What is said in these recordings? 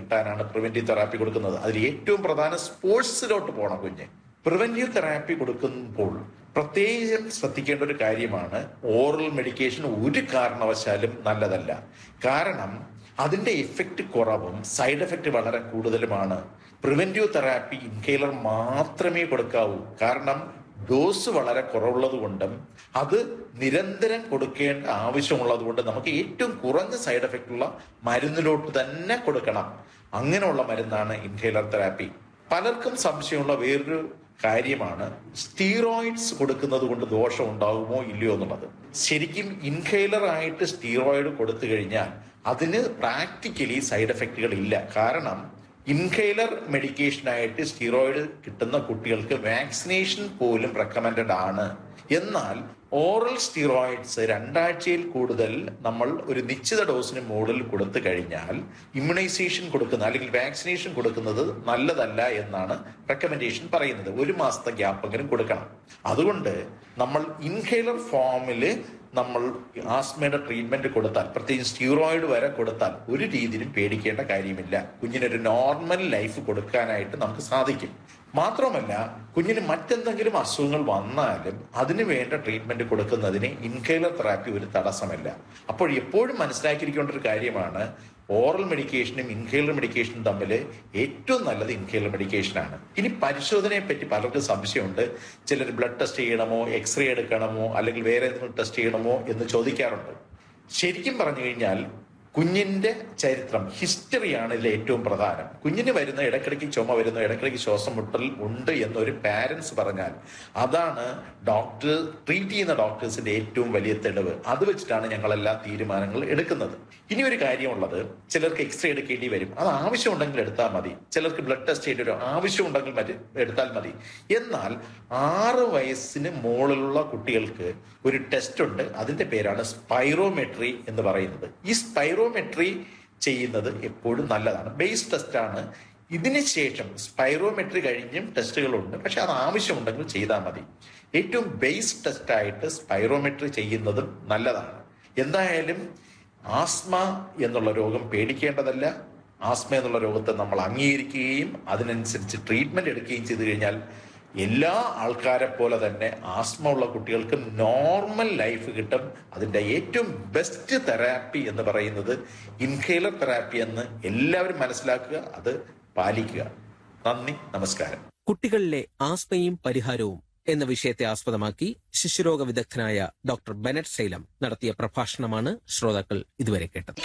കിട്ടാനാണ് preventive therapy കൊടുക്കുന്നത് അതിൽ ഏറ്റവും പ്രധാനം സ്പോർട്സിലോട്ട് പോകണം കുഞ്ഞ് പ്രിവെന്റീവ് തെറാപ്പി കൊടുക്കുമ്പോൾ പ്രത്യേകം ശ്രദ്ധിക്കേണ്ട ഒരു കാര്യമാണ് ഓറൽ മെഡിക്കേഷൻ ഒരു കാരണവശാലും നല്ലതല്ല കാരണം അതിന്റെ എഫക്റ്റ് കുറവും സൈഡ് എഫക്റ്റ് വളരെ കൂടുതലുമാണ് പ്രിവെന്റീവ് തെറാപ്പി ഇൻഹേലർ മാത്രമേ കൊടുക്കാവൂ കാരണം ഡോസ് വളരെ കുറവുള്ളത് കൊണ്ടും അത് നിരന്തരം കൊടുക്കേണ്ട ആവശ്യമുള്ളത് കൊണ്ട് നമുക്ക് ഏറ്റവും കുറഞ്ഞ സൈഡ് എഫക്റ്റ് ഉള്ള മരുന്നിലോട്ട് തന്നെ കൊടുക്കണം അങ്ങനെയുള്ള മരുന്നാണ് ഇൻഹേലർ തെറാപ്പി പലർക്കും സംശയമുള്ള വേറൊരു കാര്യമാണ് സ്റ്റീറോയിഡ്സ് കൊടുക്കുന്നത് കൊണ്ട് ദോഷം ഉണ്ടാകുമോ ഇല്ലയോ എന്നുള്ളത് ശരിക്കും ഇൻഹേലർ ആയിട്ട് സ്റ്റീറോയിഡ് കൊടുത്തു കഴിഞ്ഞാൽ അതിന് പ്രാക്ടിക്കലി സൈഡ് എഫക്റ്റുകൾ ഇല്ല കാരണം ഇൻഹേലർ മെഡിക്കേഷനായിട്ട് സ്റ്റീറോയിഡ് കിട്ടുന്ന കുട്ടികൾക്ക് വാക്സിനേഷൻ പോലും റെക്കമെൻഡഡ് ആണ് എന്നാൽ ഓറൽ സ്റ്റീറോയിഡ്സ് രണ്ടാഴ്ചയിൽ കൂടുതൽ നമ്മൾ ഒരു നിശ്ചിത ഡോസിന് മുകളിൽ കൊടുത്തു കഴിഞ്ഞാൽ ഇമ്മ്യൂണൈസേഷൻ കൊടുക്കുന്ന അല്ലെങ്കിൽ വാക്സിനേഷൻ കൊടുക്കുന്നത് നല്ലതല്ല എന്നാണ് റെക്കമെൻഡേഷൻ പറയുന്നത് ഒരു മാസത്തെ ഗ്യാപ്പെങ്കിലും കൊടുക്കണം അതുകൊണ്ട് നമ്മൾ ഇൻഹേലർ ഫോമില് നമ്മൾ ആസ്മയുടെ ട്രീറ്റ്മെന്റ് കൊടുത്താൽ പ്രത്യേകിച്ച് സ്റ്റീറോയിഡ് വരെ കൊടുത്താൽ ഒരു രീതിയിലും പേടിക്കേണ്ട കാര്യമില്ല കുഞ്ഞിനൊരു നോർമൽ ലൈഫ് കൊടുക്കാനായിട്ട് നമുക്ക് സാധിക്കും മാത്രമല്ല കുഞ്ഞിന് മറ്റെന്തെങ്കിലും അസുഖങ്ങൾ വന്നാലും അതിന് വേണ്ട ട്രീറ്റ്മെന്റ് കൊടുക്കുന്നതിന് ഇൻഹേലർ തെറാപ്പി ഒരു തടസ്സമല്ല അപ്പോൾ എപ്പോഴും മനസ്സിലാക്കിയിരിക്കേണ്ട ഒരു കാര്യമാണ് ഓറൽ മെഡിക്കേഷനും ഇൻഹേലർ മെഡിക്കേഷനും തമ്മിൽ ഏറ്റവും നല്ലത് ഇൻഹേലർ മെഡിക്കേഷനാണ് ഇനി പരിശോധനയെ പറ്റി പലർക്കും സംശയമുണ്ട് ചിലർ ബ്ലഡ് ടെസ്റ്റ് ചെയ്യണമോ എക്സ്റേ എടുക്കണമോ അല്ലെങ്കിൽ വേറെ ഏതെങ്കിലും ടെസ്റ്റ് ചെയ്യണമോ എന്ന് ചോദിക്കാറുണ്ട് ശരിക്കും പറഞ്ഞു കഴിഞ്ഞാൽ കുഞ്ഞിന്റെ ചരിത്രം ഹിസ്റ്ററിയാണ് ഇതിൽ ഏറ്റവും പ്രധാനം കുഞ്ഞിന് വരുന്ന ഇടയ്ക്കിടയ്ക്ക് ചുമ വരുന്ന ഇടയ്ക്കിടയ്ക്ക് ശ്വാസം മുട്ടൽ ഉണ്ട് എന്നൊരു പാരൻസ് പറഞ്ഞാൽ അതാണ് ഡോക്ടർ ട്രീറ്റ് ചെയ്യുന്ന ഡോക്ടേഴ്സിന്റെ ഏറ്റവും വലിയ തെളിവ് അത് വെച്ചിട്ടാണ് ഞങ്ങൾ എല്ലാ തീരുമാനങ്ങൾ എടുക്കുന്നത് ഇനി ഒരു കാര്യമുള്ളത് ചിലർക്ക് എക്സ്റേ എടുക്കേണ്ടി വരും അത് ആവശ്യമുണ്ടെങ്കിൽ എടുത്താൽ മതി ചിലർക്ക് ബ്ലഡ് ടെസ്റ്റ് ചെയ്യേണ്ടി വരും ആവശ്യമുണ്ടെങ്കിൽ മതി എടുത്താൽ മതി എന്നാൽ ആറ് വയസ്സിന് മുകളിലുള്ള കുട്ടികൾക്ക് ഒരു ടെസ്റ്റ് ഉണ്ട് അതിന്റെ പേരാണ് സ്പൈറോമെട്രി എന്ന് പറയുന്നത് ഈ സ്പൈറോമെട്രി ചെയ്യുന്നത് എപ്പോഴും നല്ലതാണ് ബേസ് ടെസ്റ്റ് ആണ് ഇതിന് ശേഷം സ്പൈറോമെട്രി കഴിഞ്ഞും ടെസ്റ്റുകളുണ്ട് പക്ഷെ അത് ആവശ്യമുണ്ടെങ്കിൽ ചെയ്താൽ മതി ഏറ്റവും ബേസ് ടെസ്റ്റ് ആയിട്ട് സ്പൈറോമെട്രി ചെയ്യുന്നതും നല്ലതാണ് എന്തായാലും ആസ്മ എന്നുള്ള രോഗം പേടിക്കേണ്ടതല്ല ആസ്മ എന്നുള്ള രോഗത്തെ നമ്മൾ അംഗീകരിക്കുകയും അതിനനുസരിച്ച് ട്രീറ്റ്മെന്റ് എടുക്കുകയും ചെയ്തു കഴിഞ്ഞാൽ എല്ലാ ആൾക്കാരെ പോലെ തന്നെ ആസ്മ ഉള്ള കുട്ടികൾക്ക് നോർമൽ ലൈഫ് കിട്ടും അതിന്റെ ഏറ്റവും ബെസ്റ്റ് തെറാപ്പി എന്ന് പറയുന്നത് ഇൻഹേലർ തെറാപ്പി എന്ന് എല്ലാവരും മനസ്സിലാക്കുക അത് പാലിക്കുക നന്ദി നമസ്കാരം കുട്ടികളിലെ ആസ്മയും പരിഹാരവും എന്ന വിഷയത്തെ ആസ്പദമാക്കി ശിശുരോഗ വിദഗ്ധനായ ഡോക്ടർ ബെനറ്റ് സൈലം നടത്തിയ പ്രഭാഷണമാണ് ശ്രോതാക്കൾ ഇതുവരെ കേട്ടത്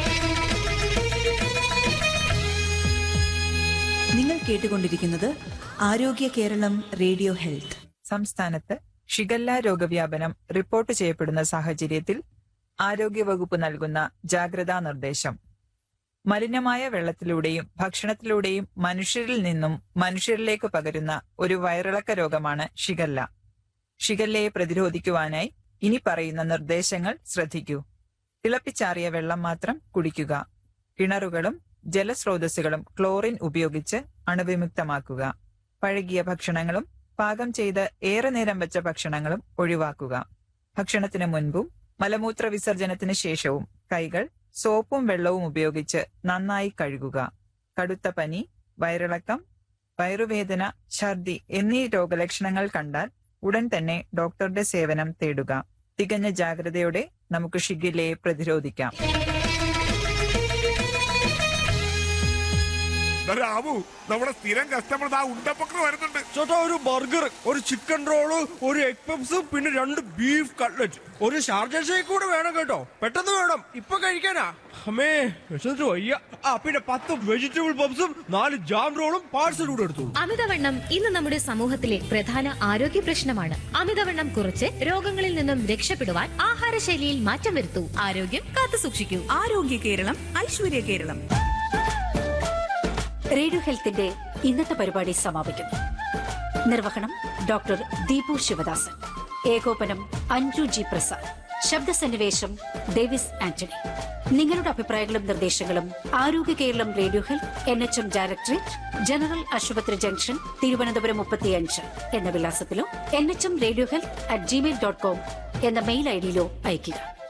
നിങ്ങൾ കേട്ടുകൊണ്ടിരിക്കുന്നത് ആരോഗ്യ കേരളം റേഡിയോ ഹെൽത്ത് സംസ്ഥാനത്ത് ഷിഗല്ല രോഗവ്യാപനം റിപ്പോർട്ട് ചെയ്യപ്പെടുന്ന സാഹചര്യത്തിൽ ആരോഗ്യവകുപ്പ് നൽകുന്ന ജാഗ്രതാ നിർദ്ദേശം മലിനമായ വെള്ളത്തിലൂടെയും ഭക്ഷണത്തിലൂടെയും മനുഷ്യരിൽ നിന്നും മനുഷ്യരിലേക്ക് പകരുന്ന ഒരു വയറിളക്ക രോഗമാണ് ഷിഗല്ല ഷിഗല്ലയെ പ്രതിരോധിക്കുവാനായി ഇനി പറയുന്ന നിർദ്ദേശങ്ങൾ ശ്രദ്ധിക്കൂ തിളപ്പിച്ചാറിയ വെള്ളം മാത്രം കുടിക്കുക കിണറുകളും ജലസ്രോതസ്സുകളും ക്ലോറിൻ ഉപയോഗിച്ച് അണുവിമുക്തമാക്കുക പഴകിയ ഭക്ഷണങ്ങളും പാകം ചെയ്ത് ഏറെ നേരം വെച്ച ഭക്ഷണങ്ങളും ഒഴിവാക്കുക ഭക്ഷണത്തിന് മുൻപും മലമൂത്ര വിസർജനത്തിന് ശേഷവും കൈകൾ സോപ്പും വെള്ളവും ഉപയോഗിച്ച് നന്നായി കഴുകുക കടുത്ത പനി വയറിളക്കം വയറുവേദന ഛർദി എന്നീ രോഗലക്ഷണങ്ങൾ കണ്ടാൽ ഉടൻ തന്നെ ഡോക്ടറുടെ സേവനം തേടുക തികഞ്ഞ ജാഗ്രതയോടെ നമുക്ക് ഷിഗില്ലയെ പ്രതിരോധിക്കാം രാമു നമ്മുടെ സ്ഥിരം കസ്റ്റമർ ആ ഉണ്ടപ്പക്കർ വരുന്നുണ്ട് ചേട്ടാ ഒരു ബർഗർ ഒരു ചിക്കൻ റോള് ഒരു എഗ് പപ്സ് പിന്നെ രണ്ട് ബീഫ് കട്ട്ലറ്റ് ഒരു ഷാർജ ഷേക്ക് കൂടെ വേണം കേട്ടോ പെട്ടെന്ന് വേണം ഇപ്പൊ കഴിക്കാനാ അമ്മേ വിശന്നിട്ട് വയ്യ ആ പിന്നെ പത്ത് വെജിറ്റബിൾ പപ്സും നാല് ജാം റോളും പാഴ്സൽ കൂടെ എടുത്തു അമിതവണ്ണം ഇന്ന് നമ്മുടെ സമൂഹത്തിലെ പ്രധാന ആരോഗ്യ പ്രശ്നമാണ് അമിതവണ്ണം കുറച്ച് രോഗങ്ങളിൽ നിന്നും രക്ഷപ്പെടുവാൻ ആഹാരശൈലിയിൽ മാറ്റം വരുത്തൂ ആരോഗ്യം കാത്തു സൂക്ഷിക്കൂ ആരോഗ്യ കേരളം ഐശ്വര്യ കേരളം റേഡിയോ ഹെൽത്തിന്റെ ഇന്നത്തെ പരിപാടി സമാപിക്കുന്നു നിർവഹണം ഡോക്ടർ ദീപു ശിവദാസൻ ഏകോപനം അഞ്ജു ജി പ്രസാദ് ശബ്ദസന്നിവേശം ഡേവിസ് ആന്റണി നിങ്ങളുടെ അഭിപ്രായങ്ങളും നിർദ്ദേശങ്ങളും Arogya Keralam radio health N H M directorate general ആശുപത്രി ജംഗ്ഷൻ തിരുവനന്തപുരം മുപ്പത്തിയഞ്ച് എന്ന വിലാസത്തിലോ N H M radio health at Gmail dot com എന്ന മെയിൽ ഐഡിയിലോ അയയ്ക്കുക